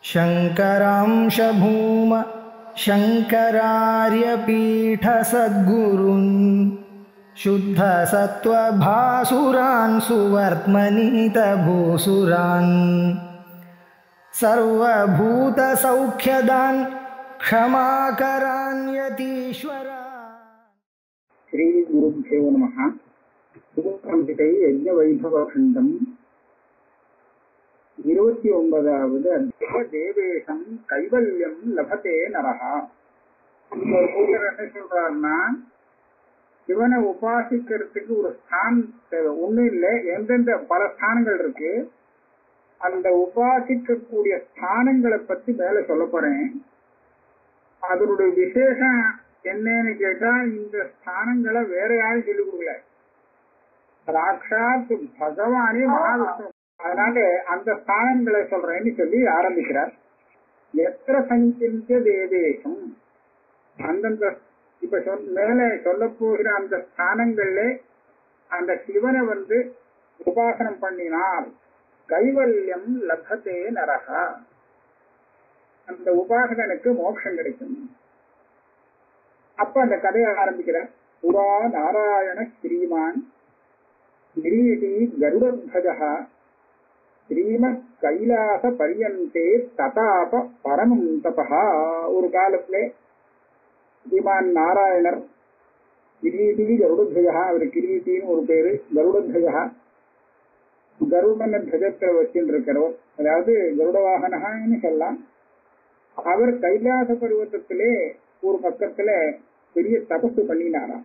शङ्करांशभूम शङ्करार्यपीठसद्गुरुन् शुद्धसत्त्वभासुरान् सुवर्त्मनीतभूसुरान् सर्वभूतसौख्यदान् क्षमाकरान्यतीश्वरा ಶ್ರೀ ಗುರುಭ್ಯೋ ನಮಃ சுபகம்பிகை யஜ்ஞ வைபவகண்டம் இருபத்தி ஒன்பதாவது அத்தியாய தேவேஷம் கைவல்யம் லபத்தே நரஹா இந்த ஒரு கூட்டர் என்ன சொல்றாருன்னா சிவனை உபாசிக்கிறதுக்கு ஒரு ஸ்தான் தேவை ஒண்ணு இல்லை எந்தெந்த பல ஸ்தானங்கள் இருக்கு அந்த உபாசிக்கக்கூடிய ஸ்தானங்களை பத்தி மேல சொல்ல போறேன் அதனுடைய விசேஷம் என்னன்னு கேட்டா இந்த ஸ்தானங்களை வேற யாரும் சொல்லிக் கொடுக்கல சாட்சாத் பகவானே மகாவிஷ்ணு அதனால அந்த ஸ்தானங்களை சொல்றேன்னு சொல்லி ஆரம்பிக்கிறார் எத்திர சங்கிந்த தேவேஷம் அந்தந்த இப்ப சொல் மேல சொல்ல போகிற அந்த ஸ்தானங்கள்ல அந்த சிவனை வந்து உபாசனம் பண்ணினால் கைவல்யம் லபத்தே நரகா அந்த உபாசகனுக்கு மோட்சம் கிடைக்கும் அப்ப அந்த கதையை ஆரம்பிக்கிறார் புரா நாராயண ஸ்ரீமான் கிரீடி கருடத்வஜா ஸ்ரீமத் கைலாச பரியந்தே ததாப பரமம் தபா ஒரு காலத்துல ஸ்ரீமான் நாராயணர் கிரீடி கருடத்வஜா அவர் கிரீட்டின்னு ஒரு பேரு கருடத்வஜா கருடன துவஜத்தை வச்சுட்டு இருக்கிறவர் அதாவது கருட வாகனகான்னு சொல்லலாம் அவர் கைலாச பருவத்திலே ஒரு பக்கத்துல பெரிய தபசு பண்ணினாராம்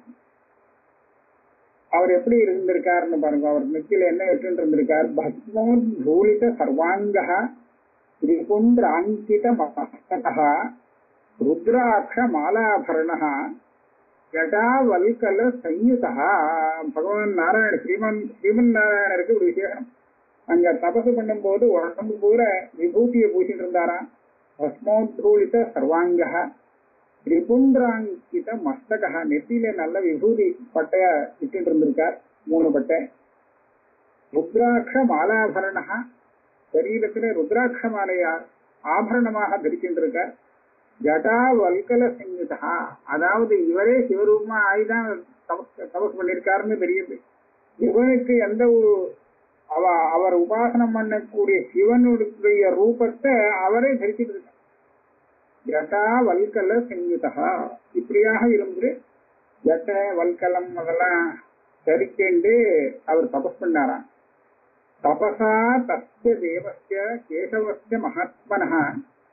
அவர் எப்படி இருந்திருக்காருன்னு பாருங்க அவர் நெத்தியில என்ன வச்சுட்டு இருந்திருக்கார் பத்மோத்பூலித சர்வாங்கா திரிபுந்திர அங்கித மஸ்தகா ருத்ராட்ச மாலாபரணா ஜடா வல்கல சயுதா பகவான் நாராயண ஸ்ரீமன் ஸ்ரீமன் நாராயணருக்கு ஒரு விசேஷம் அங்க தபசு பண்ணும்போது உடம்பு பூரா விபூதியை பூசிட்டு இருந்தாராம் பஸ்மோத்ரூலித சர்வாங்க திரிபுந்திராங்கித மஸ்தகா நெத்தியில நல்ல விபூதி பட்டைய இட்டு இருந்திருக்கார் மூணு பட்டை ருத்ராட்ச மாலாபரணா சரீரத்துல ருத்ராட்ச மாலையா ஆபரணமாக தரிக்கின்றிருக்கார் ஜடா வல்கல சங்கீதா அதாவது இவரே சிவரூபமா ஆயிதான் தபஸ் பண்ணிருக்காருன்னு தெரியுது இவனுக்கு எந்த ஒரு அவ அவர் உபாசனம் பண்ணக்கூடிய சிவனுடைய ரூபத்தை அவரே தரிச்சிட்டு இருக்கார் ஜட்டா வல்கல சங்கீதா இப்படியாக இருந்து ஜட்ட வல்கலம் அதெல்லாம் தரிக்கேண்டு அவர் தபஸ் பண்ணாராம் தபசா தஸ்ய தேவஸ்ய கேசவஸ்ய மகாத்மனः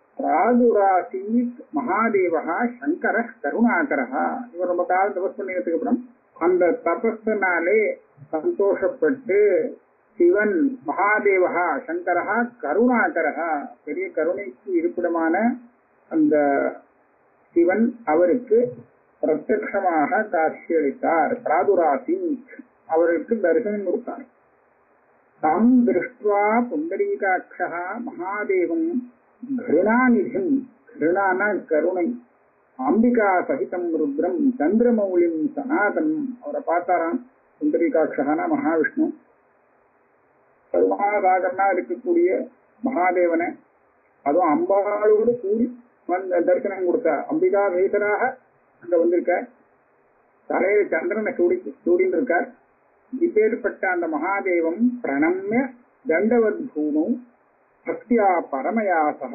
ராதுராசீத் மகாதேவா சங்கர கருணாகரா இவர் ரொம்ப காலம் தபஸ் பண்ணினதுக்கு அப்புறம் அந்த தபஸனாலே சந்தோஷப்பட்டு சிவன் மகாதேவா சங்கரா கருணாகரா பெரிய கருணைக்கு இருப்பிடமான அந்த சிவன் அவருக்கு பிரத்யமாக காட்சியளித்தார் பிராதுராசி அவருக்கு தரிசனம் கொடுத்தார் தம் திருஷ்டுவா புண்டரீகாட்சா மகாதேவம் கிருணாநிதிம் கிருணான கருணை அம்பிகா சகிதம் ருத்ரம் சந்திரமௌலிம் சனாதனம் அவரை பார்த்தாராம் புண்டரீகாட்சகான மகாவிஷ்ணு கருணாசாகரனா இருக்கக்கூடிய மகாதேவனை அதுவும் அம்பாளோடு கூடி வந்த தரிசனம் கொடுத்த அம்பிகா வேசராக அங்க வந்திருக்க தலையில சந்திரனை சூடி சூடின்னு இருக்கார் இப்பேற்பட்ட அந்த மகாதேவம் பிரணம்ய தண்டவத் பூமௌ பக்தியா பரமயா சக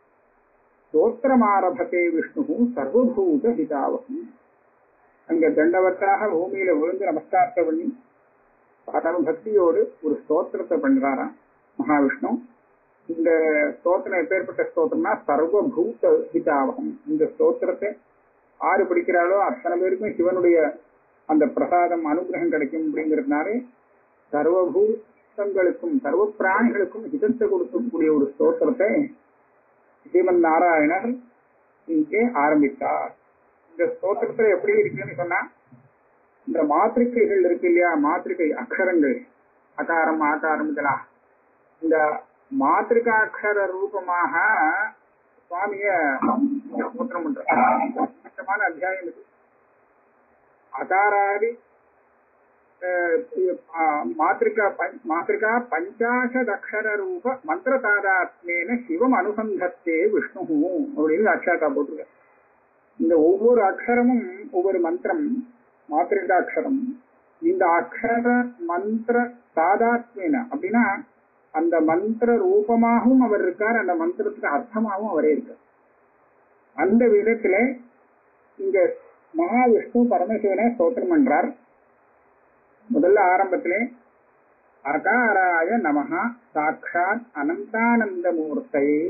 ஸ்தோத்திரமாரபத்தே விஷ்ணு சர்வபூத ஹிதாவகம் அங்க தண்டவத்தாக பூமியில விழுந்து நமஸ்காரத்தை பண்ணி பரம பக்தியோடு ஒரு ஸ்தோத்திரத்தை பண்றாராம் மகாவிஷ்ணு இந்த ஸ்தோத்திரம் எப்பேற்பட்ட ஸ்தோத்திரம்னா சர்வபூத ஹிதாவகம் இந்த ஸ்தோத்திரத்தை ஆறு படிக்கிறாளோ அத்தனை பேருக்கும் சிவனுடைய அந்த பிரசாதம் அனுகிரகம் கிடைக்கும் அப்படிங்கிறதுனாலே சர்வபூதங்களுக்கும் சர்வ பிராணிகளுக்கும் ஹிதத்தை கொடுக்கக்கூடிய ஒரு ஸ்தோத்திரத்தை ஸ்ரீமன் நாராயணர் இங்கே ஆரம்பித்தார் இந்த ஸ்தோத்திரத்துல எப்படி இருக்குன்னு சொன்னா இந்த மாத்திரிகைகள் இருக்கு இல்லையா மாத்திரிகை அக்ஷரங்கள் அகாரம் ஆகாரம் இதெல்லாம் இந்த மாத்திரிகாட்சர ரூபமாக சுவாமிய ஸ்தோத்திரம் பண்றார் முக்கியமான அத்தியாயம் இது அகாராதி மாத்திருக்கா மாத்திருக்கா பஞ்சாசதக்ஷர ரூப மந்திர தாதாத்மேன சிவம் அனுசந்தத்தே விஷ்ணு அப்படின்னு அக்ஷாத்தா போட்டிருக்க இந்த ஒவ்வொரு அக்ஷரமும் ஒவ்வொரு மந்திரம் மாத்திரிகாட்சரம் இந்த அக்ஷர மந்திர தாதாத்மேன அப்படின்னா அந்த மந்திர ரூபமாகவும் அவர் இருக்கார் அந்த மந்திரத்துக்கு அர்த்தமாகவும் அவரே இருக்கார் அந்த விதத்துல இங்க மகாவிஷ்ணு பரமசிவனை ஸ்தோத்திரம் பண்றார் முதல்ல ஆரம்பத்திலே அகாராய நமஹா சாட்சாத் அனந்தானந்த மூர்த்தையே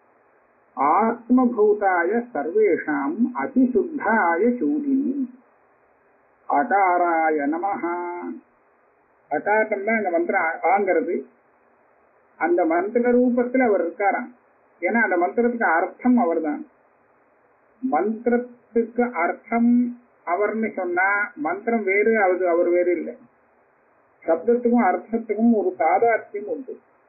ஆத்மபூதாய சர்வேஷாம் அதிசுத்தாய சூரினி அகாராய நமஹா அகாரம் தான் இந்த மந்திரம் ஆங்கிறது அந்த மந்திர ரூபத்துல அவர் இருக்காராம் ஏன்னா அந்த மந்திரத்துக்கு அர்த்தம் அவர்தான் மந்திரத்துக்கு அர்த்தம் அவர்னு சொன்னா மந்திரம் வேறு அது அவர் வேறு இல்லை சப்தத்துக்கும் அர்த்தத்துக்கும் ஒரு தாதார்த்தியம் உண்டு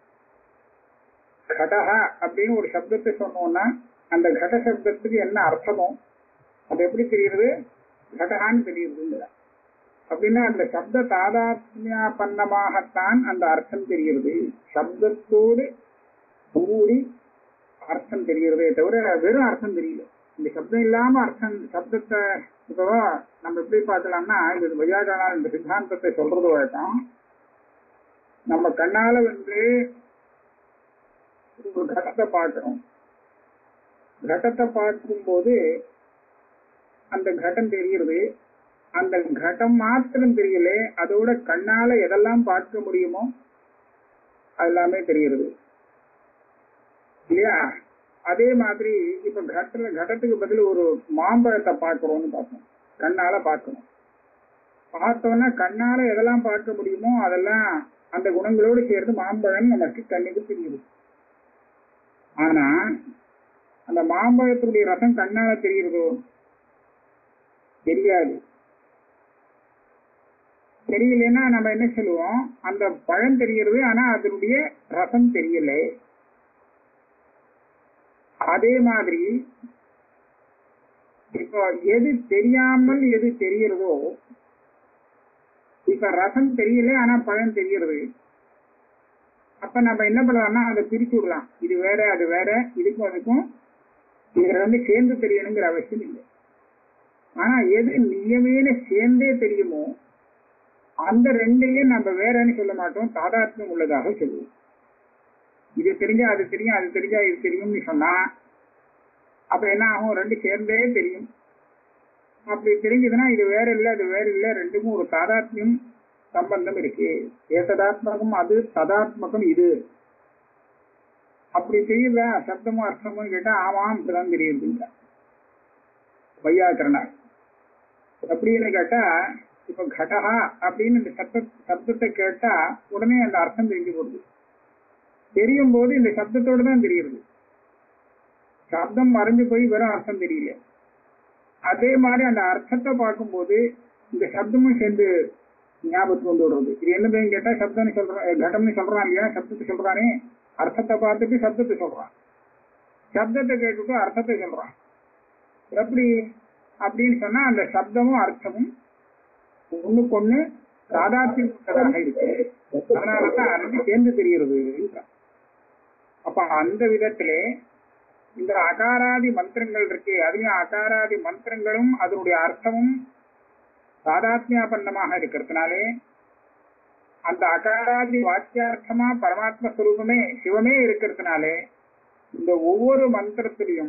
கடகா அப்படின்னு ஒரு சப்தத்தை சொன்னோம்னா அந்த கட சப்தத்துக்கு என்ன அர்த்தமோ அது எப்படி தெரியுது கடகான்னு தெரியுது அப்படின்னா அந்த சப்த தாதாத்மியாபன்னமாகத்தான் அந்த அர்த்தம் தெரிகிறது சப்தத்தோடு கூடி அர்த்தம் தெரிகிறதே தவிர வெறும் அர்த்தம் தெரியல இந்த சப்தம் இல்லாம அர்த்தம் சப்தத்தை இப்போ நம்ம எப்படி பார்க்கலாம்னா இது வையாகனா இந்த சித்தாந்தத்தை சொல்றது வழக்கம் நம்ம கண்ணால வந்து ஒரு கடத்தை பார்க்கிறோம் கடத்தை பார்க்கும்போது அந்த கட்டம் தெரிகிறது அந்த கட்டம் மாத்திரம் தெரியல அதோட கண்ணால எதெல்லாம் பார்க்க முடியுமோ அது எல்லாமே தெரிகிறது இல்லையா அதே மாதிரி இப்ப கட்டல கடத்துக்கு பதில் ஒரு மாம்பழத்தை பார்க்கிறோம்னு பார்ப்போம் கண்ணால பார்க்கணும் பார்த்தோம்னா கண்ணால எதெல்லாம் பார்க்க முடியுமோ அதெல்லாம் அந்த குணங்களோடு சேர்ந்து மாம்பழம் நமக்கு கண்ணுக்கு தெரியுது ஆனா அந்த மாம்பழத்தினுடைய ரசம் கண்ணால தெரிகிறதோ தெரியாது தெரியலன்னா நம்ம என்ன சொல்லுவோம் அந்த பழம் தெரிகிறது ஆனா அதனுடைய ரசம் தெரியல அதே மாதிரி இப்போ எது தெரியாமல் எது தெரிகிறதோ இப்ப ரசம் தெரியல ஆனா பழம் தெரிகிறது அப்ப நம்ம என்ன பண்ணலாம்னா அதை பிரிச்சு விடலாம் இது வேற அது வேற இதுக்கும் அதுக்கும் இதுல வந்து சேர்ந்து தெரியணுங்கிற அவசியம் இல்லை ஆனா எது நியமேன சேர்ந்தே தெரியுமோ அந்த ரெண்டையும் நம்ம வேறன்னு சொல்ல மாட்டோம் தாதாத்மியம் உள்ளதாக சொல்லுவோம் இது தெரிஞ்சா அது தெரியும் அது தெரிஞ்சா இது தெரியும்னு சொன்னா அப்ப என்ன ஆகும் ரெண்டு சேர்ந்தே தெரியும் அப்படி தெரிஞ்சதுன்னா இது வேற இல்லை அது வேற இல்லை ரெண்டுக்கும் ஒரு தாதாத்மியம் சம்பந்தம் இருக்கு ஏததாத்மகம் அது ததாத்மகம் இது அப்படி தெரியல சப்தமும் அர்த்தமும் கேட்டா ஆமாம் இப்படிதான் தெரியுதுங்க வையாக்கரணார் அப்படின்னு கேட்டா இப்ப கடகா அப்படின்னு இந்த சப்த சப்தத்தை கேட்டா உடனே அந்த அர்த்தம் தெரிஞ்சு போகுது தெரியும் போது இந்த சப்தத்தோட தான் தெரியுது சப்தம் மறைஞ்சு போய் வெறும் அர்த்தம் தெரியல அதே மாதிரி அந்த அர்த்தத்தை பார்க்கும்போது இந்த சப்தமும் சேர்ந்து ஞாபகத்துக்கு வந்து விடுறது இது என்னதுன்னு கேட்டா சப்தம்னு சொல்றான் கடம்னு சொல்றான் இல்லையா சப்தத்தை சொல்றானே அர்த்தத்தை பார்த்துட்டு சப்தத்தை சொல்றான் சப்தத்தை கேட்டுட்டு அர்த்தத்தை சொல்றான் எப்படி அப்படின்னு சொன்னா அந்த சப்தமும் அர்த்தமும் ஒண்ணுக்கு ஒண்ணு சாதாத்தியமாக இருக்கு அதனாலதான் ரெண்டு சேர்ந்து தெரிகிறது அப்ப அந்த விதத்திலே இந்த அகாராதி மந்திரங்கள் இருக்கு அதுலயும் அகாராதி மந்திரங்களும் அதனுடைய அர்த்தமும் சாதாத்மியாபன்னமாக இருக்கிறதுனாலே அந்த அகாராதி வாக்கியார்த்தமா பரமாத்ம ஸ்வரூபமே சிவமே இருக்கிறதுனாலே இந்த ஒவ்வொரு மந்திரத்திலையும்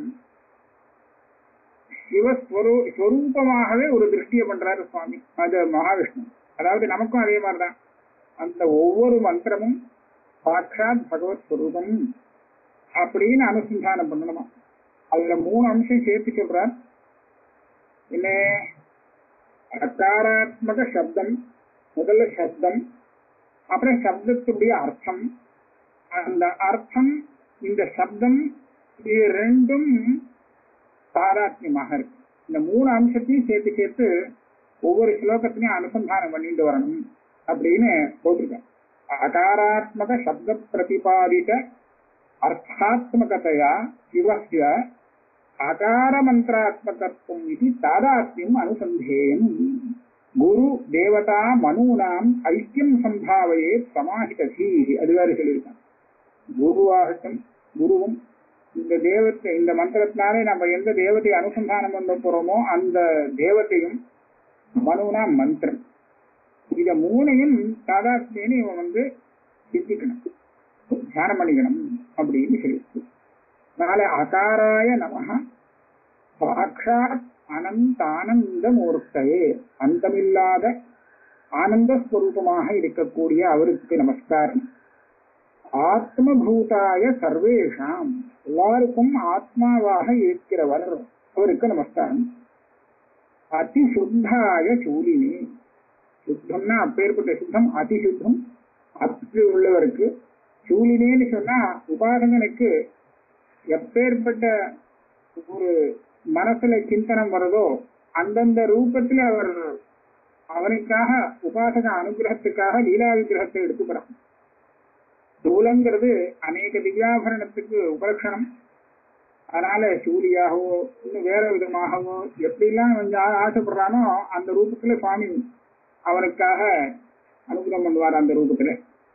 சிவஸ்வரூ ஸ்வரூபமாகவே ஒரு திருஷ்டியை பண்றாரு சுவாமி அது மகாவிஷ்ணு அதாவது நமக்கும் அதே மாதிரிதான் அந்த ஒவ்வொரு மந்திரமும் சாட்சாத் பகவத் ஸ்வரூபம் அப்படின்னு அனுசந்தானம் பண்ணணுமா அதுல மூணு அம்சம் சேர்த்து சொல்றார் என்ன அகாராத்மக சப்தம் முதல்ல சப்தம் அப்புறம் சப்தத்துடைய அர்த்தம் அந்த அர்த்தம் இந்த சப்தம் இது ரெண்டும் தாராத்மியமாக இருக்கு இந்த மூணு அம்சத்தையும் சேர்த்து சேர்த்து ஒவ்வொரு ஸ்லோகத்திலையும் அனுசந்தானம் பண்ணிட்டு வரணும் அப்படின்னு போட்டிருக்கேன் அகாராத்மக சப்த பிரதிபாதித்த அர்த்தாத்மகதையா சிவஸ்ய அகார மந்திராத்மகத்துவம் இது தாதாத்மியம் அனுசந்தேயம் குரு தேவதா மனூனாம் ஐக்கியம் சம்பாவையே சமாஹித தீஹி அது வேற சொல்லியிருக்கான் குருவாகட்டும் குருவும் இந்த தேவத்தை இந்த மந்திரத்தினாலே நம்ம எந்த தேவத்தை அனுசந்தானம் பண்ண போறோமோ அந்த தேவத்தையும் மனுனா மந்திரம் இத மூணையும் சாதாரணேன்னு இவன் வந்து சித்திக்கணும் தியானம் பண்ணிக்கணும் அப்படின்னு சொல்லி நாளை அகாராய நமஹ சாட்சாத் அனந்தானந்த மூர்த்தையே அந்தமில்லாத ஆனந்த ஸ்வரூபமாக இருக்கக்கூடிய அவருக்கு நமஸ்காரம் ஆத்மபூதாய சர்வேஷாம் எல்லாருக்கும் ஆத்மாவாக இருக்கிறவர் அவருக்கு நமஸ்காரம் அதிசுத்தாய சூலினி சுத்தம்னா அப்பேற்பட்ட சுத்தம் அதிசுத்தம் அப்படி உள்ளவருக்கு சூலினேன்னு சொன்னா உபாசகனுக்கு எப்பேற்பட்ட ஒரு மனசுல சிந்தனம் வருதோ அந்தந்த ரூபத்துல அவர் அவனுக்காக உபாசக அனுகிரகத்துக்காக லீலா விக்கிரகத்தை எடுத்துக்கிறான் சூலங்கிறது அநேக திவ்யாபரணத்துக்கு உபலட்சணம் அதனால சூலியாகவோ இன்னும் வேற விதமாகவோ எப்படிலாம் கொஞ்சம் ஆ- ஆசைப்படுறானோ அந்த ரூபத்துல சுவாமி அவனுக்காக அனுகிரகம் பண்ணுவார் அந்த ரூபத்துல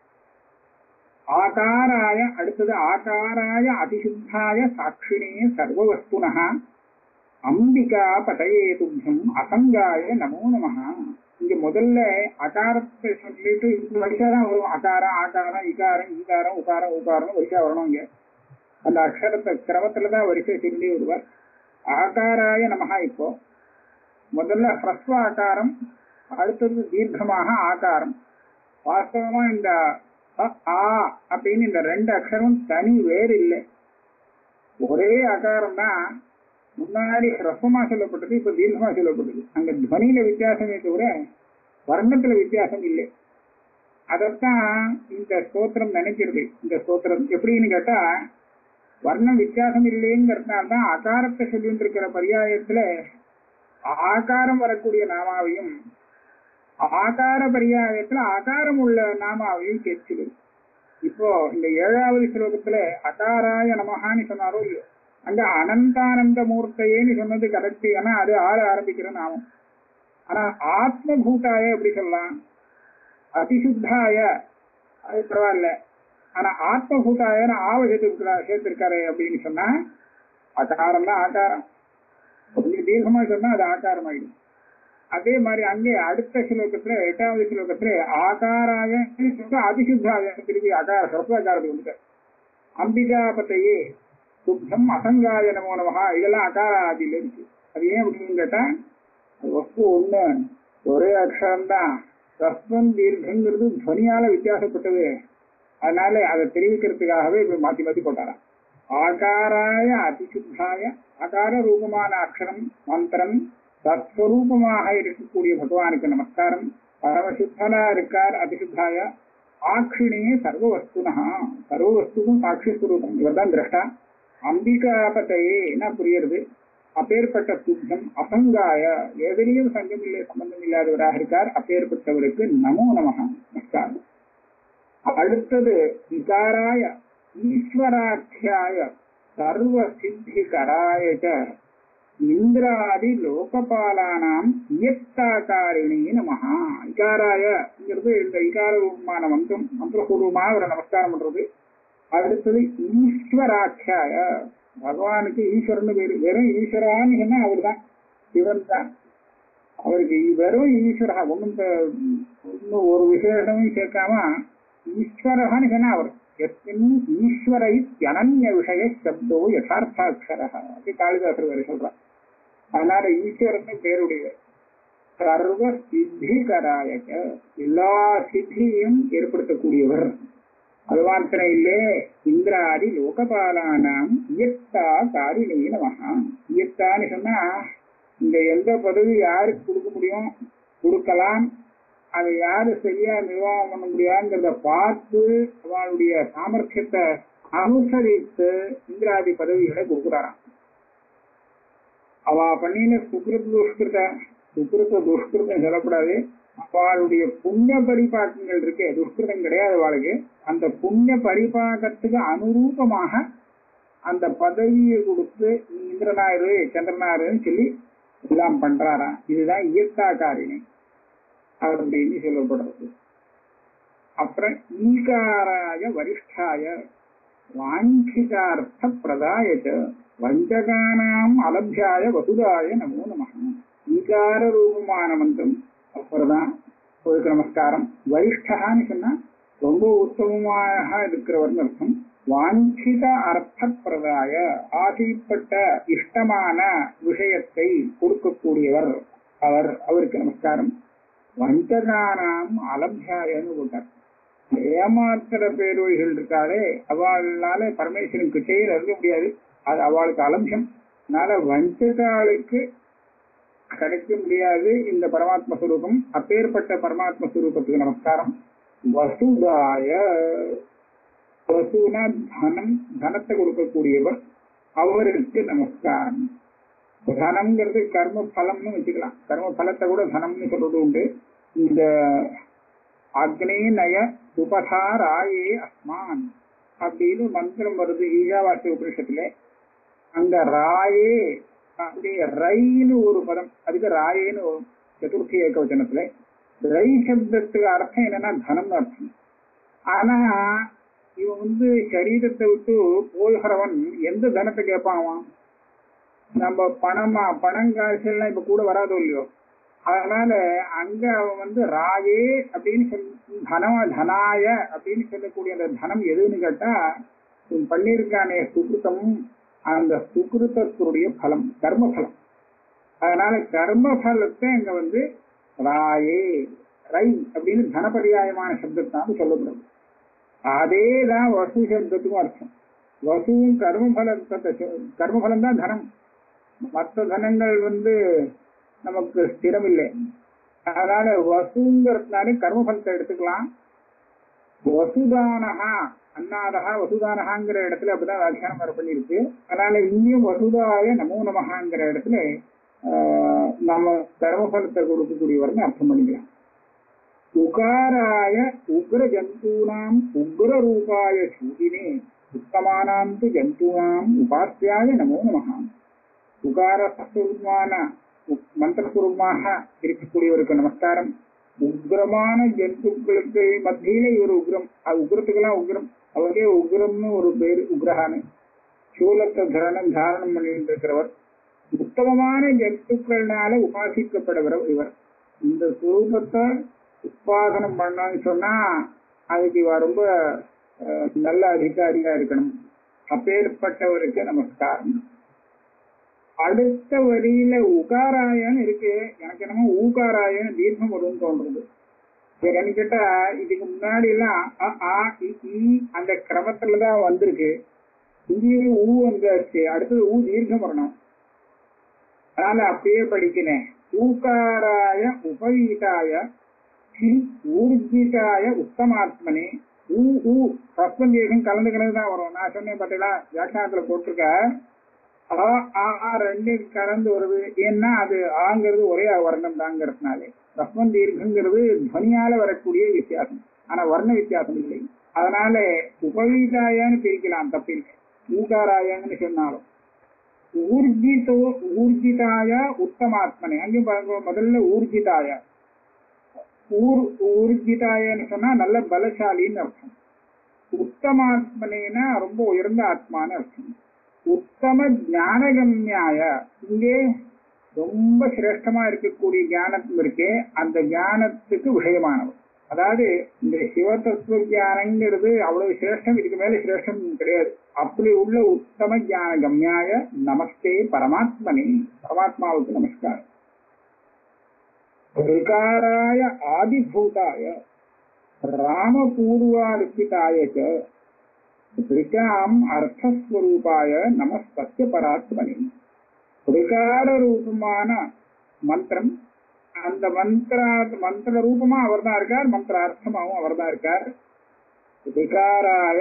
ஆகாராய அடுத்தது ஆகாராய அதிசுத்தாய சாட்சினே சர்வவஸ்துனः அம்பிகா பதயே துப்யம் அசங்காய நமோ நமஹ இங்க முதல்ல அகாரத்தை சொல்லிட்டு இந்த வரிசா தான் வரும் அகாரம் ஆகாரம் இகாரம் ஈகாரம் உகாரம் உகாரம் வரிசா வரணும் இங்க அந்த அக்ஷரத்தை கிரமத்துல தான் வரிசை சொல்லி வருவார் ஆகாராய நமஹா இப்போ முதல்ல ஹ்ரஸ்வ ஆகாரம் அடுத்தது தீர்க்கமாக ஆகாரம் வாஸ்தவமா இந்த அ, ஆ அப்படின்னு இந்த ரெண்டு அக்ஷரம் தனி வேறு இல்லை ஒரே அகாரம் தான் முன்னாடி ஹ்ரஸ்வமா சொல்லப்பட்டது இப்ப தீர்க்கமா சொல்லப்பட்டது அங்க துவனியில வித்தியாசமே தவிர வர்ணத்துல வித்தியாசம் இல்லை அதத்தான் இந்த ஸ்தோத்திரம் நினைக்கிறது இந்த ஸ்தோத்திரம் எப்படின்னு கேட்டா வர்ணம் வித்தியாசம் இல்லைங்கிறதுனால தான் அகாரத்தை சொல்லிட்டு இருக்கிற பரியாயத்துல ஆகாரம் வரக்கூடிய நாமாவையும் ஆகார பரியாயத்துல ஆகாரம் உள்ள நாமாவையும் கேட்குது இப்போ இந்த ஏழாவது ஸ்லோகத்துல அகாராய நமகான்னு சொன்னாரோ இல்லையோ அங்க அனந்தானந்த மூர்த்தையேன்னு சொன்னது கரெக்ட் ஏன்னா அது ஆள ஆரம்பிக்கிற நாமம் ஆனா ஆத்மபூதாய எப்படி சொல்லலாம் அதிசுத்தாய அது பரவாயில்ல ஆனா ஆத்மபூதாயன்னு ஆவ சேர்த்திருக்கிறா சேர்த்திருக்காரு அப்படின்னு சொன்னா அகாரம் தான் ஆகாரம் கொஞ்சம் தீர்க்கமா சொன்னா அது ஆகாரம் ஆயிடும் அதே மாதிரி அங்கே அடுத்த ஸ்லோகத்துல எட்டாவது ஸ்லோகத்துல ஆகாராய அதிசுத்தாய திருப்பி அகார சர்வாகாரத்துக்கு வந்துட்டார் அம்பிகாபத்தையே சுத்தம் அசங்காய நமோ நமகா இதெல்லாம் அகார ஆதியில இருக்கு அது ஏன் அப்படின்னு கேட்டா அது வஸ்து ஒண்ணு ஒரே அக்ஷரம் தான் ரஸ்வம் தீர்க்கங்கிறது துவனியால வித்தியாசப்பட்டது அதனால அதை தெரிவிக்கிறதுக்காகவே இப்ப மாத்தி மாத்தி போட்டாராம் ஆகாராய அதிசுத்தாய ஆகார ரூபமான அக்ஷரம் மந்திரம் தத்ஸ்வரூபமாக இருக்கக்கூடிய பகவானுக்கு நமஸ்காரம் பரமசுத்தனா இருக்கார் அதிசுத்தாய ஆக்ஷினே சர்வ வஸ்துனா சர்வ வஸ்துக்கும் சாட்சி ஸ்வரூபம் இவர்தான் திரஷ்டா அம்பிகாபத்தையே என்ன புரியுறது அப்பேற்பட்ட சுத்தம் அசங்காய எதிலையும் சங்கம் இல்லை சம்பந்தம் இல்லாதவராக இருக்கார் அப்பேற்பட்டவருக்கு நமோ நமக நமஸ்காரம் அடுத்தது விகாராய ஈஸ்வராக்கியாய சர்வ சித்திகராய ச இந்திராதி லோகபாலானாம் இயத்தாகாரிணி நமஹா இகாராயங்கிறது இந்த இகார ரூபமான மந்திரம் மந்திரபூர்வமா அவரை நமஸ்காரம் பண்றது அடுத்தது ஈஸ்வராக்கியாய பகவானுக்கு ஈஸ்வரன் பேரு வெறும் ஈஸ்வரான்னு சொன்னா அவர் தான் சிவன் தான் அவருக்கு வெறும் ஈஸ்வரா ஒன்றும் ஒன்றும் ஒரு விசேஷமும் சேர்க்காம ஈஸ்வரகான்னு சொன்னா அவர் எத்தின் ஈஸ்வரை அனன்ய விஷய சப்தோ யதார்த்தாட்சர அப்படி காளிதாசர் வேற சொல்றார் அதனால ஈஸ்வரன் பேருடைய சர்வ சித்திகராயக எல்லா சித்தியையும் ஏற்படுத்தக்கூடியவர் அது மாத்திரம் இல்லே இந்திராதி லோகபாலானாம் இயத்தா காரிணே நமஹா இயத்தான்னு சொன்னா இந்த எந்த பதவி யாருக்கு கொடுக்க முடியும் கொடுக்கலாம் அதை யாரு சரியா நிர்வாகம் பண்ண முடியாதுங்கிறத பார்த்து அவளுடைய சாமர்த்தியத்தை அனுசரித்து இந்திராதி பதவிகளை கொடுக்குறாராம் அவ பண்ணின சுகிருத் துஷ்கிருத சுகிருத்த துஷ்கிருதம் சொல்லக்கூடாது அவளுடைய புண்ணிய பரிபாக்கங்கள் இருக்கே துஷ்கிருதம் கிடையாது அவளுக்கு அந்த புண்ணிய பரிபாகத்துக்கு அனுரூபமாக அந்த பதவியை கொடுத்து நீ இந்திரனாயிரு சந்திரனாருன்னு சொல்லி எல்லாம் பண்றாராம் இதுதான் இயற்காரிணி அப்படின்னு சொல்லப்படுறது அப்புறம் ஈகாராய வரிஷ்டாய வாஞ்சிகார்த்த பிரதாயச்ச வஞ்சகானாம் அலபியாய வசுதாய நமோ நம ஈகார ரூபமான மந்திரம் அப்புறம்தான் அதுக்கு நமஸ்காரம் வரிஷ்டகான்னு சொன்னா ரொம்ப உத்தமமாக இருக்கிறவர்னு அர்த்தம் வாஞ்சித அர்த்த பிரதாய ஆசைப்பட்ட இஷ்டமான விஷயத்தை கொடுக்கக்கூடியவர் அவர் அவருக்கு நமஸ்காரம் வஞ்சகானாம் அலபியாயன்னு போட்டார் ஏமாத்துற பேரொழிகள் இருக்காளே அவளால பரமேஸ்வரன் கிட்டேயே இருக்க முடியாது அது அவளுக்கு அலட்சியம் அதனால வஞ்சகாளுக்கு கிடைக்க முடியாது இந்த பரமாத்ம ஸ்வரூபம் அப்பேற்பட்ட பரமாத்ம ஸ்வரூபத்துக்கு நமஸ்காரம் வசுதாய வசுனா தனம் தனத்தை கொடுக்கக்கூடியவர் அவருக்கு நமஸ்காரம் தனம்ங்கிறது கர்ம பலம்னு வச்சுக்கலாம் கர்ம பலத்தை கூட தனம்னு சொல்றது உண்டு இந்த அக்னி நய உபதாராயே அஸ்மான் அப்படின்னு மந்திரம் வருது ஈஜாவாசி உபனிஷத்துல அந்த ராயே அப்படி ரைன்னு ஒரு பதம் அதுக்கு ராயேன்னு ஒரு சதுர்த்தி ஏக வச்சனத்துல ரை சப்தத்துக்கு அர்த்தம் என்னன்னா தனம்னு அர்த்தம் ஆனா இவன் வந்து சரீரத்தை விட்டு போகிறவன் எந்த தனத்தை கேட்பான் அவன் நம்ம பணமா பணம் காசு எல்லாம் இப்ப கூட வராதோ இல்லையோ அதனால அங்க அவன் வந்து ராயே அப்படின்னு சொல்லி தனம தனாய அப்படின்னு சொல்லக்கூடிய அந்த தனம் எதுன்னு கேட்டா இவன் பண்ணியிருக்கானே சுகிருத்தம் அந்த சுகிருத்தத்துடைய பலம் கர்ம பலம் அதனால கர்ம பலத்தை இங்க வந்து ராயே ரை அப்படின்னு தனபரியாயமான சப்தத்தான் சொல்லப்படுது அதேதான் வசு சப்தத்துக்கும் அர்த்தம் வசுவும் கர்மபலத்தை கர்மபலம் தான் தனம் மற்ற தனங்கள் வந்து நமக்கு ஸ்திரம் இல்லை அதனால வசுங்கிறதுனால கர்மபலத்தை எடுத்துக்கலாம் வசுதானகா அன்னாதகா வசுதானகாங்கிற இடத்துல அப்படிதான் வியாக்கியானம் வர பண்ணிருக்கு அதனால இங்கேயும் வசுதாய நமோ நமகாங்கிற இடத்துல ஆஹ், நம்ம கர்மபலத்தை கொடுக்கக்கூடியவர்னு அர்த்தம் பண்ணிக்கலாம் உகாராய உக்ர ஜந்தூனாம் உக்ர ரூபாய சூதினே உத்தமானாம் து ஜந்தூனாம் உபாசியாய நமோ நமஹா உகாரஸ்வரூபமான மந்திரஸ்வரூபமாக இருக்கக்கூடியவருக்கு நமஸ்காரம் உக்ரமான ஜந்துக்களுக்கு மத்தியில இவர் உக்ரம் அது உக்ரத்துக்கெல்லாம் உக்ரம் அவரே உக்ரம்னு ஒரு பேர் உக்ரஹானு சூலத்தை தரணம் தாரணம் பண்ணிட்டு இருக்கிறவர் உத்தமமான ஜந்துக்கள்னால உபாசிக்கப்படுவர் இவர் இந்த சுரூபத்தை உபாசனம் பண்ணான்னு சொன்னா அதுக்கு இவ ரொம்ப அஹ், நல்ல அதிகாரியா இருக்கணும் அப்பேற்பட்டவருக்கு நமஸ்காரம் அடுத்த வரியில உகாராயன்னு இருக்கு எனக்கு என்னமோ ஊகாராயன்னு தீர்க்கம் வரும்னு தோன்றது என்னன்னு கேட்டா இதுக்கு முன்னாடி எல்லாம் அ, ஆ, இ, ஈ அந்த கிரமத்துலதான் வந்திருக்கு இங்கேயும் ஊ வந்தாச்சு அடுத்தது ஊ தீர்க்கம் வரணும் அதனால அப்படியே படிக்கிறேன் ஊகாராய உபவீதாய ஹிம் ஊர்ஜிதாய உத்தமாத்மனே ஊ ஊ ரஸ்வம் தீர்க்கம் கலந்து கலந்து தான் வரும் நான் சொன்னேன் பார்த்தீங்களா வியாக்கியானத்துல போட்டிருக்க ஆ ஆ ஆ ரெண்டு கலந்து வருது ஏன்னா அது ஆங்கிறது ஒரே வர்ணம் தாங்கிறதுனாலே ரஸ்வம் தீர்க்கங்கிறது துவனியால வரக்கூடிய வித்தியாசம் ஆனா வர்ண வித்தியாசம் இல்லை அதனால உபவீதாயன்னு பிரிக்கலாம் தப்பில்லை ஊகாராயன்னு சொன்னாலும் ஊர்ஜிதோ ஊர்ஜிதாய உத்தமாத்மனே அங்கேயும் பாருங்க முதல்ல ஊர்ஜிதாய ஊர் ஊர்ஜிதாயன்னு சொன்னா நல்ல பலசாலின்னு அர்த்தம் உத்தமாத்மனேனா ரொம்ப உயர்ந்த ஆத்மான்னு அர்த்தம் உத்தம ஞானகம்யாய இங்கே ரொம்ப சிரேஷ்டமா இருக்கக்கூடிய ஞானம் இருக்கே அந்த ஞானத்துக்கு விஷயமானவர் அதாவது இந்த சிவதத்துவ ஞானங்கிறது அவ்வளவு சிரேஷ்டம் இதுக்கு மேல சிரேஷ்டம் கிடையாது அப்படி உள்ள உத்தம ஞான கம்யாய நமஸ்தே பரமாத்மனே பரமாத்மாவுக்கு நமஸ்காரம் ரிகாராய ஆதிபூதாய ராமபூர்வார்ப்பிதாய ச ரிகாம் அர்த்தஸ்வரூபாய நமஸ்தத்ய பராத்மனே ரிகார ரூபமான மந்திரம் அந்த மந்திரா மந்திர ரூபமா அவர் தான் இருக்கார் மந்திர அர்த்தமாவும் அவர் தான் இருக்கார் விகாராய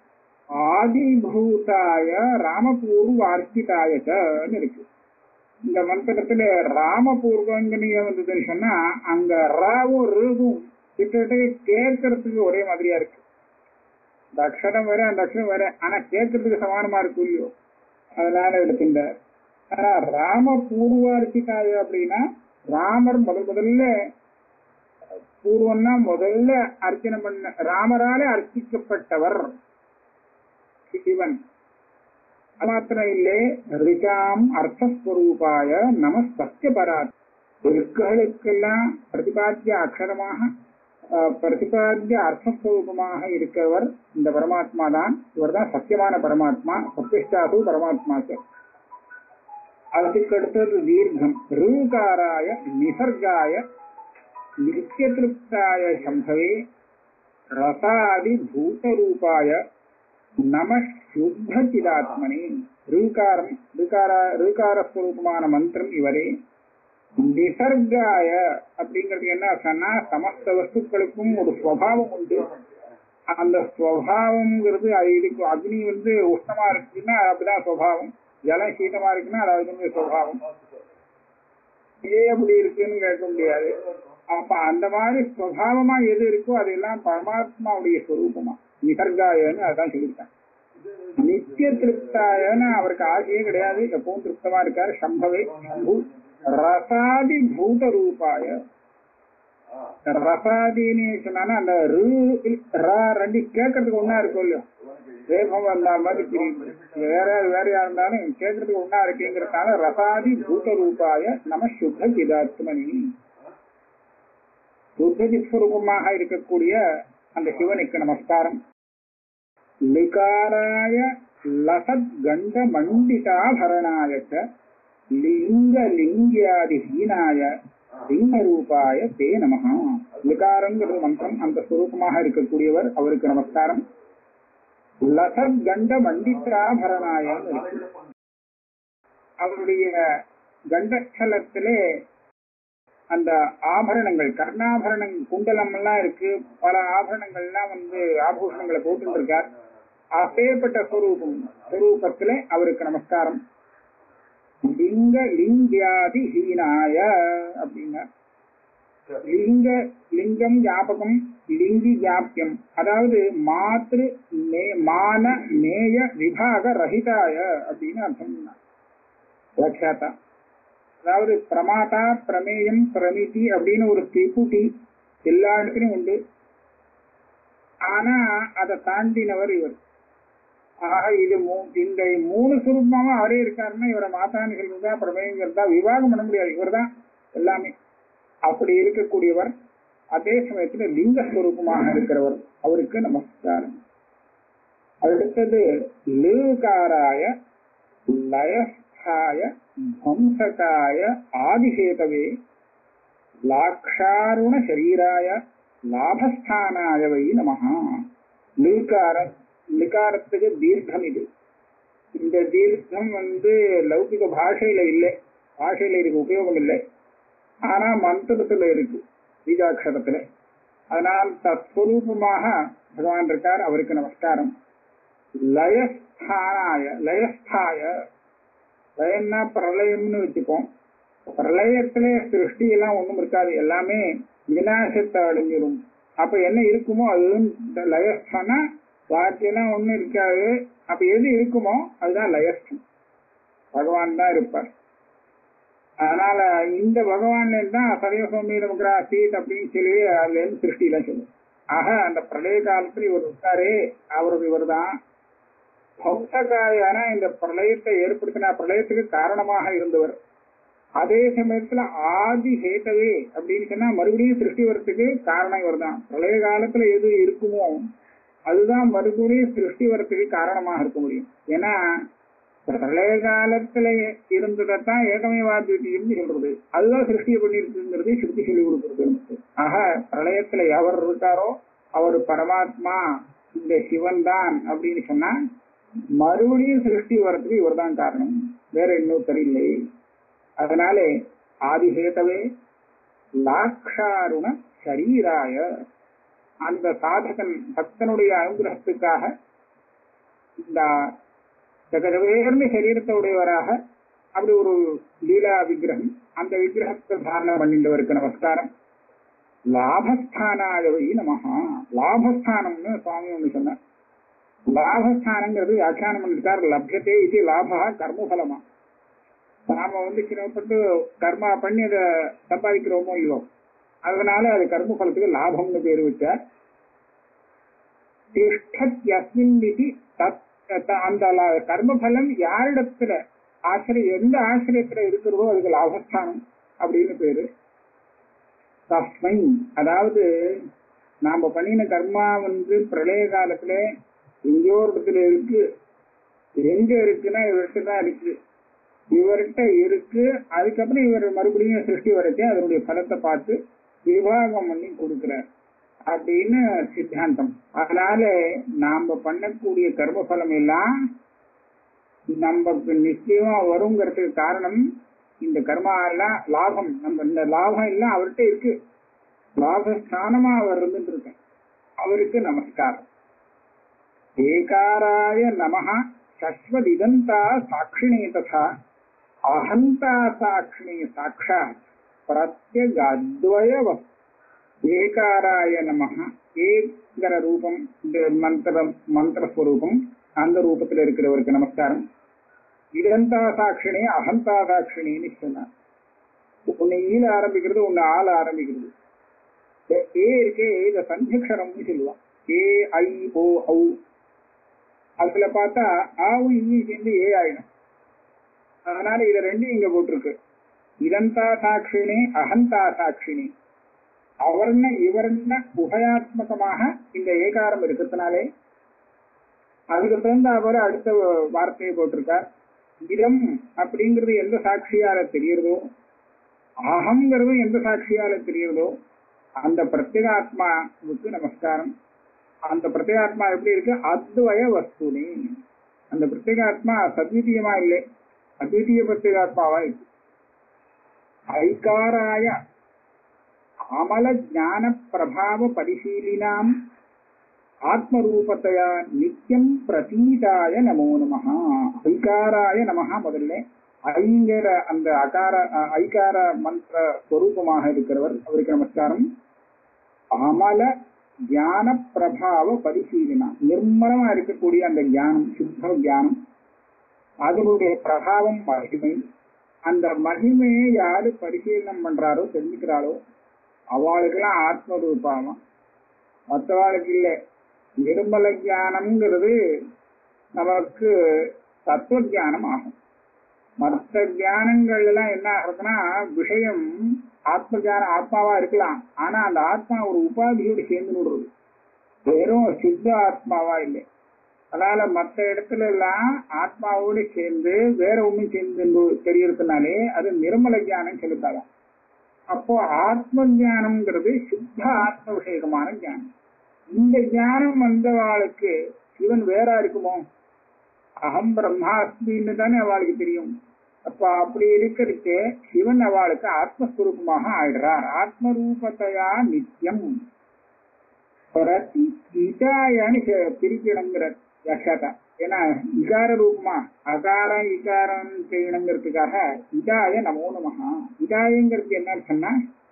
ஆதிபூதாய ராமபூர்வார்ப்பிதாயன்னு இருக்கு இந்த மந்திரத்துல ராமபூர்வங்கனிய வந்ததுன்னு சொன்னா அங்க ராவும் ரூபும் கிட்டத்தட்ட கேட்கறதுக்கு ஒரே மாதிரியா இருக்கு இந்த அக்ஷரம் வேற அந்த அக்ஷரம் வேற ஆனா கேட்கறதுக்கு சமானமா இருக்கும் இல்லையோ அதனால எடுத்துட்டார் ஆனா ராம பூர்வார்த்திகாய அப்படின்னா ராமர் முதல் முதல்ல பூர்வம்னா முதல்ல அர்ச்சனை பண்ண ராமரால அர்ச்சிக்கப்பட்டவர் சிவன் அது மாத்திரம் இல்லே ரிகாம் அர்த்தஸ்வரூபாய நம சத்தியபராத் ரிக்குகளுக்கெல்லாம் பிரதிபாத்திய அக்ஷரமாக அஹ், பிரதிபாத்திய அர்த்தஸ்வரூபமாக இருக்கிறவர் இந்த பரமாத்மா தான் இவர் தான் சத்தியமான பரமாத்மா சத்தியஸ்டாது பரமாத்மாக்கு அதுக்கு அடுத்தது தீர்க்கம் ரூகாராய நிசர்காய நித்தியதிருப்தாய சம்பவே ரசாதி பூதரூபாய நம சுத்த சிதாத்மனி ரூகாரம் ரூகார ரூகாரஸ்வரூபமான மந்திரம் இவரே நிசர்காய அப்படிங்கிறது என்ன சொன்னா சமஸ்த வஸ்துக்களுக்கும் ஒரு ஸ்வபாவம் உண்டு அந்த ஸ்வபாவம்ங்கிறது அது இதுக்கு அக்னி வந்து உஷ்ணமா இருக்குன்னா அப்படிதான் ஸ்வபாவம் ஜலம் சீதமா இருக்குன்னா அது அதனுடைய ஸ்வபாவம் இதே எப்படி இருக்குன்னு கேட்க முடியாது அப்ப அந்த மாதிரி ஸ்வபாவமா எது இருக்கோ அதெல்லாம் பரமாத்மாவுடைய ஸ்வரூபமா நிசர்காயன்னு அதான் சொல்லியிருக்காங்க நித்திய திருப்தாயன்னு அவருக்கு ஆசையே கிடையாது எப்பவும் திருப்தமா இருக்காரு சம்பவே சம்பு ரசாதி பூத ரூபாய ரசாதின்னு சொன்னா அந்த ரு ரா ரெண்டு கேட்கறதுக்கு ஒன்னா இருக்கும் இல்லையோ வேகம் அந்த மாதிரி தெரியும் வேற வேற யாரா இருந்தாலும் கேட்கறதுக்கு ஒன்னா இருக்குங்கிறதுனால ரசாதி பூத ரூபாய நம சுத்த சிதாத்மனி சுத்த ஸ்வரூபமாக இருக்கக்கூடிய அந்த சிவனுக்கு நமஸ்காரம் லிகாராய லசத் கண்ட மண்டிதாபரணாயச்ச லிங்க லிங்கியாதி ஹீனாய லிங்க ரூபாய தே நமஹ லிகாரங்கிறது மந்திரம் அந்த ஸ்வரூபமாக இருக்கக்கூடியவர் அவருக்கு நமஸ்காரம் லசத் கண்ட மண்டிதாபரணாய அவருடைய கண்டஸ்தலத்திலே அந்த ஆபரணங்கள் கர்ணாபரணம் குண்டலம் எல்லாம் இருக்கு பல ஆபரணங்கள்லாம் வந்து ஆபூஷணங்களை போட்டு இருக்கார் அப்பேற்பட்ட ஸ்வரூபம் ஸ்வரூபத்திலே அவருக்கு நமஸ்காரம் லிங்க லிங்கியாதி ஹீனாய அப்படின்னா லிங்க லிங்கம் ஞாபகம் லிங்கி ஜாப்பியம் அதாவது மாத்ரு மே- மான நேய விபாக ரஹிதாய அப்படின்னு அர்த்தம் பண்ணார். வியாக்கியாத்தா அதாவது பிரமாதா பிரமேயம் பிரமிதி அப்படின்னு ஒரு திரிபுட்டி எல்லா இடத்துலயும் உண்டு ஆனா அதை தாண்டினவர் இவர் ஆக இது மூ- இந்த மூணு சுரூபமாவும் அவரே இருக்காருன்னா இவரை மாத்தான்னு சொல்றதா பிரமேயங்கிறதா விவாகம் பண்ண முடியாது இவர்தான் எல்லாமே அப்படி இருக்கக்கூடியவர் அதே சமயத்துல லிங்க ஸ்வரூபமாக இருக்கிறவர் அவருக்கு நமஸ்காரம் அடுத்தது லிகாராய லயஸ்தாய துவம்சகாய ஆதிசேதவே லாக்ஷாருண சரீராய லாபஸ்தானாய வை நமஹா லிகார லிகாரத்துக்கு தீர்க்கம் இது இந்த தீர்க்கம் வந்து லௌகிக பாஷையில இல்லை பாஷையில இதுக்கு உபயோகம் இல்லை ஆனா மந்திரத்துல இருக்கு பீஜாட்சரத்துல அதனால் தத்ஸ்வரூபமாக பகவான் இருக்கார் அவருக்கு நமஸ்காரம் லயஸ்தானாய லயஸ்தாய லயம்னா பிரளயம்னு வச்சுப்போம் பிரளயத்துல சிருஷ்டி எல்லாம் ஒண்ணும் இருக்காது எல்லாமே விநாசத்தை அடைஞ்சிடும் அப்ப என்ன இருக்குமோ அது இந்த லயஸ்தானா பாக்கியெல்லாம் ஒண்ணும் இருக்காது அப்ப எது இருக்குமோ அதுதான் லயஸ்தம் பகவான் தான் இருப்பார் அதனால இந்த பகவான்ல தான் சதய சோமி நமக்கு சீட் அப்படின்னு சொல்லி அதுல இருந்து சிருஷ்டி எல்லாம் சொல்லும் ஆக அந்த பிரளய காலத்துல இவர் இருக்காரே அவருக்கு இவர் தான் பௌசகாயான இந்த பிரளயத்தை ஏற்படுத்தின பிரளயத்துக்கு காரணமாக இருந்தவர் அதே சமயத்துல ஆதி ஹேட்டவே அப்படின்னு சொன்னா மறுபடியும் சிருஷ்டி வரத்துக்கு காரணம் இவர் தான் பிரளய காலத்துல எது இருக்குமோ அதுதான் மறுபடியும் சிருஷ்டி வரத்துக்கு காரணமாக இருக்க முடியும் ஏன்னா பிரளய காலத்துல இருந்ததைத்தான் ஏகமேவாத்விதீயம்னு சொல்றது அதுதான் சிருஷ்டியை பண்ணிருக்குங்கிறது சிருஷ்டி சொல்லி கொடுக்குறது நமக்கு ஆக பிரளயத்துல எவர் இருக்காரோ அவர் பரமாத்மா இந்த சிவன் தான் அப்படின்னு சொன்னா மறுபடியும் சிருஷ்டி வர்றதுக்கு இவர் தான் காரணம் வேற இன்னொருத்தர் இல்லை அதனாலே ஆதிசேதவே லாக்ஷாருண சரீராய அந்த சாதகன் பக்தனுடைய அனுகிரகத்துக்காக இந்த ஜெகஜவேர்னு சரீரத்தை உடையவராக அப்படி ஒரு லீலா விக்கிரகம் அந்த விக்கிரகத்தை தாரணம் பண்ணிட்டவருக்கு நமஸ்காரம் லாபஸ்தானாயவை நமஹா லாபஸ்தானம்னு சுவாமி ஒண்ணு சொன்னார் லாபஸ்தானங்கிறது வியாக்கியானம் பண்ணிருக்கார் லப்யத்தே இது லாபா கர்மபலமா நாம வந்து சிரமப்பட்டு கர்மா பண்ணி அதை சம்பாதிக்கிறோமோ இல்லையோ அதனால அது கர்ம பலத்துக்கு லாபம்னு பேர் வச்சார் திஷ்டத்யஸ்மின் விதி தத் த- அந்த ல- கர்மபலம் யாரிடத்துல ஆசிரியம் எந்த ஆசிரியத்துல இருக்கிறதோ அதுக்கு லாபஸ்தானம் அப்படின்னு பேரு தஸ்மை அதாவது நாம பண்ணின கர்மா வந்து பிரளய காலத்துல எங்கேயோ ஒரு இடத்துல இருக்கு எங்க இருக்குன்னா இவர்கிட்ட தான் இருக்கு இவர்கிட்ட இருக்கு அதுக்கப்புறம் இவர் மறுபடியும் சிருஷ்டி வரைக்கும் அதனுடைய பலத்தை பார்த்து விவாகம் பண்ணி கொடுக்கிறார் அப்படின்னு சித்தாந்தம் அதனால நாம பண்ணக்கூடிய கர்ம பலம் எல்லாம் நமக்கு நிச்சயமா வருங்கிறதுக்கு காரணம் இந்த கர்மா எல்லாம் லாபம் நம்ம இந்த லாபம் எல்லாம் அவர்கிட்ட இருக்கு லாபஸ்தானமா அவர் இருந்துட்டு இருக்கேன் அவருக்கு நமஸ்காரம் ஏகாராய நமஹ சஸ்வதிதந்தா சாட்சிணே ததா அஹந்தா சாட்சிணே சாட்சாத் பிரத்யகாத்வய ஏகாராய நமஹ ஏங்கிற ரூபம் இந்த மந்திரம் மந்திரஸ்வரூபம் அந்த ரூபத்துல இருக்கிறவருக்கு நமஸ்காரம் இதந்தா சாட்சிணே அகந்தா சாட்சிணின்னு சொன்னார் ஒன்னு ஈல ஆரம்பிக்கிறது ஒன்னு ஆள ஆரம்பிக்கிறது இந்த ஏ இருக்கே இத சந்தியக்ஷரம்னு சொல்லுவான் ஏ ஐ ஓ ஔ அதுல பார்த்தா ஆவும் இங்கேயும் சேர்ந்து ஏ ஆயிடும் அதனால இத ரெண்டும் இங்க போட்டிருக்கு இதந்தா சாட்சினே அகந்தா சாட்சினி அவர்ன இவர்ன உபயாத்மகமாக இந்த ஏகாரம் இருக்கிறதுனாலே அதுக்கு தகுந்த அவர் அடுத்த வார்த்தையை போட்டிருக்கார் இதம் அப்படிங்கிறது எந்த சாட்சியால தெரியறதோ அகங்கிறது எந்த சாட்சியால தெரியறதோ அந்த பிரத்யேகாத்மாவுக்கு நமஸ்காரம் அந்த பிரத்யேகாத்மா எப்படி இருக்கு அத்வய வஸ்துனி அந்த பிரத்யேகாத்மா சத்விதீயமா இல்லை அத்விதீய பிரத்யேகாத்மாவா இருக்கு ஐகாராய அமல ஞான பிரபாவ பரிசீலினாம் ஆத்மரூபத்தையா நித்தியம் பிரதீதாய நமோ நமஹ ஐகாராய நமஹ முதல்ல ஐங்கிற அந்த அகார அ- ஐகார மந்திர ஸ்வரூபமாக இருக்கிறவர் அவருக்கு நமஸ்காரம் அமல ஞான பிரபாவ பரிசீலனா நிர்மலமா இருக்கக்கூடிய அந்த ஞானம் சுத்த ஞானம் அதனுடைய பிரபாவம் மகிமை அந்த மகிமையை யாரு பரிசீலனம் பண்றாரோ தெரிஞ்சுக்கிறாளோ அவளுக்கெல்லாம் ஆத்மரூபாமா மற்றவாளுக்கு இல்லை நிர்மல ஞானம்ங்கிறது நமக்கு தத்துவ ஞானம் ஆகும் மற்ற ஞானங்கள் எல்லாம் என்ன ஆகுதுன்னா விஷயம் ஆத்ம ஞானம் ஆத்மாவா இருக்கலாம் ஆனா அந்த ஆத்மா ஒரு உபாதியோடு சேர்ந்து விடுறது வெறும் சித்த ஆத்மாவா இல்லை அதனால மற்ற இடத்துல எல்லாம் ஆத்மாவோடு சேர்ந்து வேற ஒண்ணும் சேர்ந்து தெரியறதுனாலே அது நிர்மல ஞானம் செலுத்தாங்க அப்போ ஆத்ம ஞானம்ங்கிறது சுத்த ஆத்ம விஷயகமான ஞானம் இந்த ஞானம் வந்தவாளுக்கு சிவன் வேற இருக்குமோ அகம் பிரம்மாஸ்மின்னு தானே அவளுக்கு தெரியும் அப்ப அப்படி இருக்கிறதுக்கு சிவன் அவளுக்கு ஆத்மஸ்வரூபமாக ஆயிடுறார் ஆத்மரூபத்தையா நித்தியம் பிரதி இதாயான்னு செ- பிரிக்கணுங்கிற யசதா ஏன்னா இகார ரூபமா அகாரம் இகாரம் செய்யணுங்கிறதுக்காக இதாய நமோ நமஹா இதாயங்கிறது என்ன சொன்னா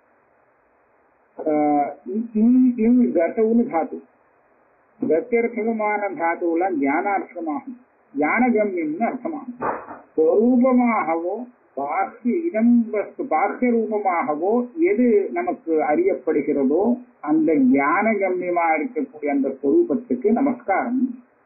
கதவுன்னு தாத்து கத்தியர்த்தகமான தாத்துவெல்லாம் ஞானார்த்தமாகும் ஞானகம்யம்னு அர்த்தமாகும் ஸ்வரூபமாகவோ பாக்கிய இடம் வஸ்து பாக்கிய ரூபமாகவோ எது நமக்கு அறியப்படுகிறதோ அந்த ஞானகம்யமா இருக்கக்கூடிய அந்த ஸ்வரூபத்துக்கு நமஸ்காரம்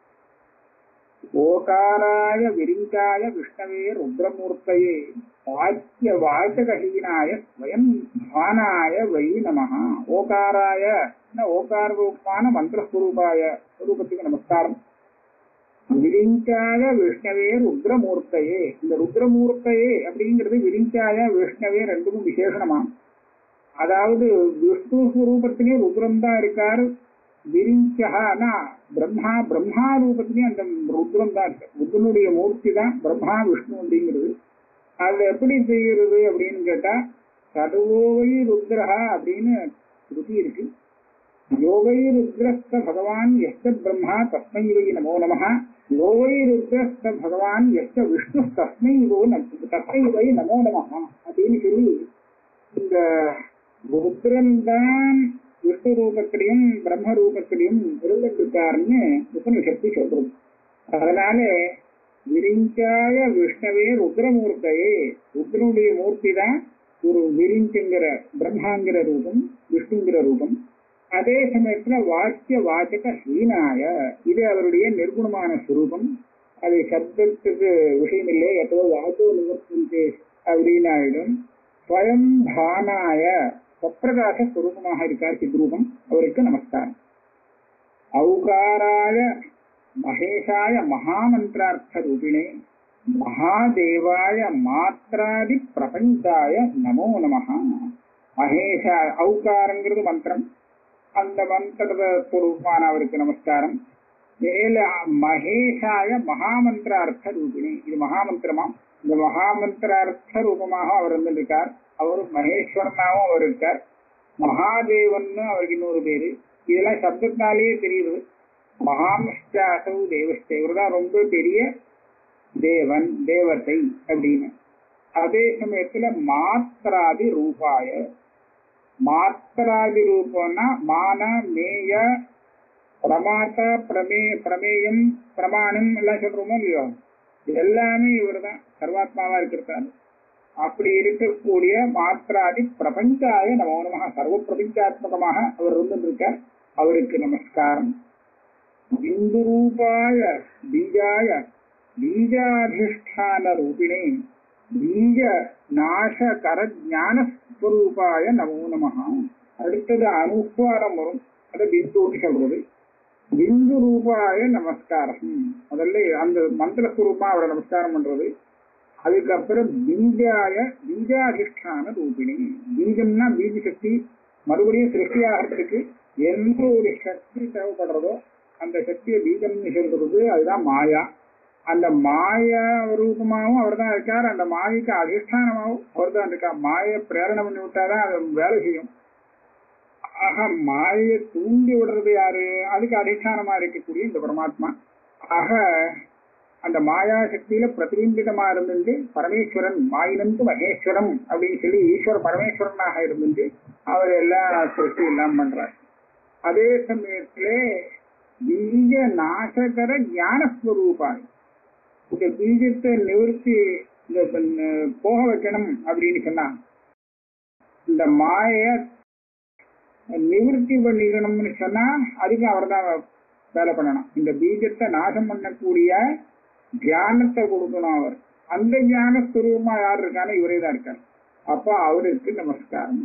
ஓகாராய விரிஞ்சாய விஷ்ணவே ருத்ரமூர்த்தயே வாக்கிய வாச்சகஹீனாய ஸ்வயம் பானாய வை நமஹ ஓகாராய என்ன ஓகார ரூபமான மந்திரஸ்வரூபாய ஸ்வரூபத்துக்கு நமஸ்காரம் விரிஞ்சாய விஷ்ணவே ருத்ரமூர்த்தையே இந்த ருத்ரமூர்த்தையே அப்படிங்கிறது விரிஞ்சாய விஷ்ணவே ரெண்டுக்கும் விசேஷணமா அதாவது விஷ்ணு ஸ்வரூபத்திலேயே ருத்ரம் தான் இருக்காரு விரிஞ்சகனா பிரம்மா பிரம்மா ரூபத்திலேயே அந்த ருத்ரம் தான் இருக்கு ருத்ரனுடைய மூர்த்தி தான் பிரம்மா விஷ்ணு அப்படிங்கிறது அது எப்படி செய்யறது அப்படின்னு கேட்டா சடுவோவை ருத்ரஹா அப்படின்னு ஸ்ருதி இருக்கு யோகை ருத்ரஸ்த பகவான் எஸ்த பிரம்மா தஸ்மை வை நமோ நம யோகை ருத்ரஸ்த பகவான் எஸ்த விஷ்ணு தஸ்மை வோ நம- தஸ்மை வை நமோ நம அப்படின்னு சொல்லி இந்த ருத்ரன் தான் விஷ்ணு ரூபத்திலையும் பிரம்ம ரூபத்திலையும் இருந்துருக்காருன்னு உபனிஷத்து சொல்றது அதனால விரிஞ்சாய விஷ்ணவே ருத்ரமூர்த்தையே ருத்ரனுடைய மூர்த்தி தான் ஒரு விரிஞ்சுங்கிற பிரம்மாங்கிற ரூபம் விஷ்ணுங்கிற ரூபம் அதே சமயத்துல வாக்கிய வாச்சக ஹீனாய இது அவருடைய நிர்குணமான சுரூபம் அது சப்தத்துக்கு விஷயம் இல்லை எப்போ வாக்கு நிவர்த்தி அப்படின்னு ஆயிடும் ஸ்வயம் பானாய சப்பிரகாச சுரூபமாக இருக்கார் சித்ரூபம் அவருக்கு நமஸ்காரம் ஔகாராய மகேஷாய மகாமந்திரார்த்த ரூபிணே மகாதேவாய மாத்ராதி பிரபஞ்சாய நமோ நமஹ மகேஷ ஔகாரங்கிறது மந்திரம் அந்த மந்திர ஸ்வரூபான அவருக்கு நமஸ்காரம் மேல மகேஷாய மகாமந்திரார்த்த ரூபிணி இது மகாமந்திரமாம் இந்த மகாமந்திரார்த்த ரூபமாக அவர் இருந்திருக்கார் அவர் மகேஸ்வரனாவும் அவர் இருக்கார் மகாதேவன்னு அவருக்கு இன்னொரு பேரு இதெல்லாம் சப்தத்தினாலேயே தெரியுது மகாமிஷ்டாசவு தேவஸ்தே இவர் தான் ரொம்ப பெரிய தேவன் தேவத்தை அப்படின்னு அதே சமயத்துல மாத்திராதி ரூபாய மாத்திராதி ரூபம்னா மான மேய பிரமாத்த பிரமே பிரமேயம் பிரமாணம் எல்லாம் சொல்றோமோ இல்லையோ இது எல்லாமே இவர் தான் சர்வாத்மாவா இருக்கிறார் அப்படி இருக்கக்கூடிய மாத்திராதி பிரபஞ்சாய நமோ நமக சர்வ பிரபஞ்சாத்மகமாக அவர் இருந்திருக்கார் அவருக்கு நமஸ்காரம் பிந்து ரூபாய பீஜாய பீஜாதிஷ்டான ரூபிணே பீஜ நாசகர ஞானஸ்வரூபாய நமோ நமஹ அடுத்தது அனுஸ்வாரம் வரும் அதை பிந்துன்னு சொல்றது பிந்து ரூபாய நமஸ்காரம் முதல்ல அந்த மந்திர ஸ்வரூபமா அவரை நமஸ்காரம் பண்றது அதுக்கப்புறம் பீஜாய பீஜாதிஷ்டான ரூபிணி பீஜம்னா பீஜ சக்தி மறுபடியும் சிருஷ்டி ஆகிறதுக்கு எந்த ஒரு சக்தி தேவைப்படுறதோ அந்த சக்தியை பீஜம்னு சொல்றது அதுதான் மாயா அந்த மாய ரூபமாகவும் அவர் தான் இருக்கார் அந்த மாயைக்கு அதிஷ்டானமாகவும் அவர் தான் இருக்கார் மாயை பிரேரணை பண்ணி விட்டாதான் அது வேலை செய்யும் ஆக மாயை தூண்டி விடுறது யாரு அதுக்கு அதிஷ்டானமா இருக்கக்கூடிய இந்த பரமாத்மா ஆக அந்த மாயா சக்தியில பிரதிபிம்பிதமா இருந்துட்டு பரமேஸ்வரன் மாயினந்து மகேஸ்வரம் அப்படின்னு சொல்லி ஈஸ்வர பரமேஸ்வரனாக இருந்துட்டு அவர் எல்லாம் சிருஷ்டி எல்லாம் பண்றார் அதே சமயத்திலே பீஜ நாசகர ஞானஸ்வரூபாய் இந்த பீஜத்தை நிவர்த்தி இந்த பண்ண- போக வைக்கணும் அப்படின்னு சொன்னா இந்த மாய நிவர்த்தி பண்ணிக்கணும்னு சொன்னா அதுக்கு அவர் தான் வேலை பண்ணணும் இந்த பீஜத்தை நாசம் பண்ணக்கூடிய தியானத்தை கொடுக்கணும் அவர் அந்த ஞான ஸ்வரூபமா யார் இருக்கானோ இவரே தான் இருக்கார் அப்ப அவருக்கு நமஸ்காரம்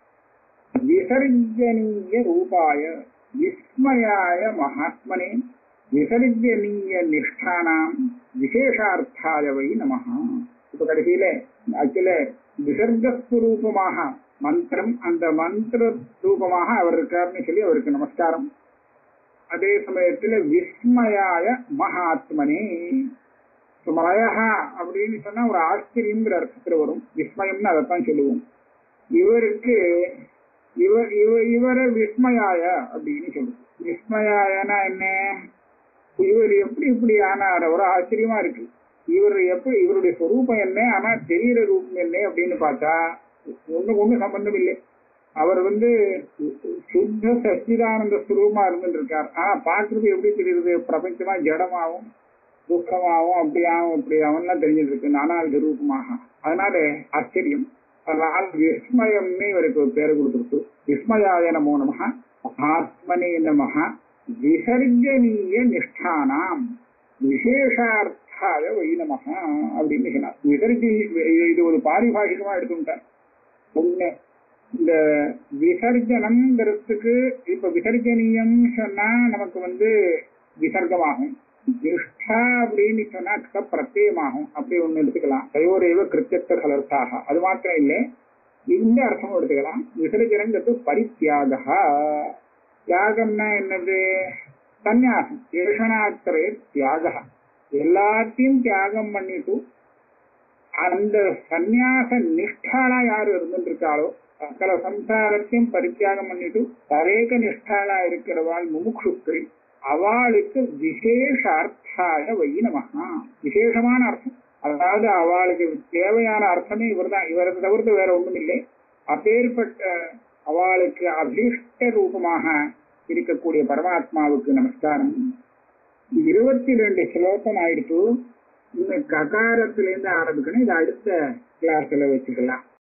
விசர்ஜனீய ரூபாய விஸ்மயாய மகாத்மனே விசர்ஜனீய நிஷ்டானாம் விசேஷார்த்தாய வை நமஹ இப்ப கடைசியில அச்சில விசர்ஜஸ்வரூபமாக மந்திரம் அந்த மந்திர ரூபமாக அவர் இருக்காருன்னு சொல்லி அவருக்கு நமஸ்காரம் அதே சமயத்துல விஸ்மயாய மகாத்மனே மலையகா அப்படின்னு சொன்னா ஒரு ஆச்சரியங்கிற அர்த்தத்துல வரும் விஸ்மயம்னு அதைத்தான் சொல்லுவோம் இவருக்கு இவர் இவ இவரை விஸ்மயாய அப்படின்னு சொல்லுவோம் விஸ்மயாயனா என்ன இவர் எப்படி இப்படி ஆனார் ஒரு ஆச்சரியமா இருக்கு இவர் எப்படி இவருடைய சொரூபம் என்ன ஆனா தெரிகிற ரூபம் என்ன அப்படின்னு பார்த்தா ஒண்ணுக்கு ஒண்ணு சம்பந்தம் இல்லை அவர் வந்து சுத்த சச்சிதானந்த ஸ்வரூபமா இருந்துட்டு இருக்கார் ஆனா பாக்குறது எப்படி தெரியுது பிரபஞ்சமா ஜடமாவும் துக்கமாவும் அப்படியாவும் இப்படியாவும் தெரிஞ்சுட்டு இருக்கு நானாவது ரூபமாக அதனால ஆச்சரியம் அதனால் விஸ்மயம்னு இவருக்கு ஒரு பேரை கொடுத்துருக்கு விஸ்மயாய நமோ நமஹ ஆத்மனே நமஹ விசர்ஜனீய நிஷ்டானாம் விசேஷார்த்தாய வை நமஹ அப்படின்னு சொன்னார் விசர்ஜி இது ஒரு பாரிபாஷிகமா எடுத்துட்டார் ஒண்ணு இந்த விசர்ஜனம்ங்கிறதுக்கு இப்ப விசர்ஜனீயம் சொன்னா நமக்கு வந்து விசர்க்கமாகும் நிஷ்டா அப்படின்னு சொன்னா க பிரத்யமாகும் அப்படி ஒண்ணு எடுத்துக்கலாம் தயோரேவ கிருத்தியத்த கலர்த்தாக அது மாத்திரம் இல்லை இந்த அர்த்தமும் எடுத்துக்கலாம் விசர்ஜனங்கிறது பரித்தியாக தியாகம்னா என்னது சந்நியாசம் ஏஷனாத்திரே தியாக எல்லாத்தையும் தியாகம் பண்ணிட்டு அந்த சந்நியாச நிஷ்டாளா யாரு இருந்துட்டு இருக்காளோ சகல சம்சாரத்தையும் பரித்தியாகம் பண்ணிட்டு தரேக நிஷ்டாளா இருக்கிறவாள் முமுட்சுக்கள் அவளுக்கு விசேஷ அர்த்தாய வை நமஹா விசேஷமான அர்த்தம் அதாவது அவளுக்கு தேவையான அர்த்தமே இவர்தான் இவரை தவிர்த்து வேற ஒண்ணும் இல்லை அப்பேற்பட்ட அவளுக்கு அபீஷ்ட ரூபமாக இருக்கக்கூடிய பரமாத்மாவுக்கு நமஸ்காரம் இருபத்தி ரெண்டு ஸ்லோகம் ஆயிடுச்சு இந்த ககாரத்திலேருந்து ஆரம்பிக்கணும் இது அடுத்த கிளாஸ்ல வச்சுக்கலாம்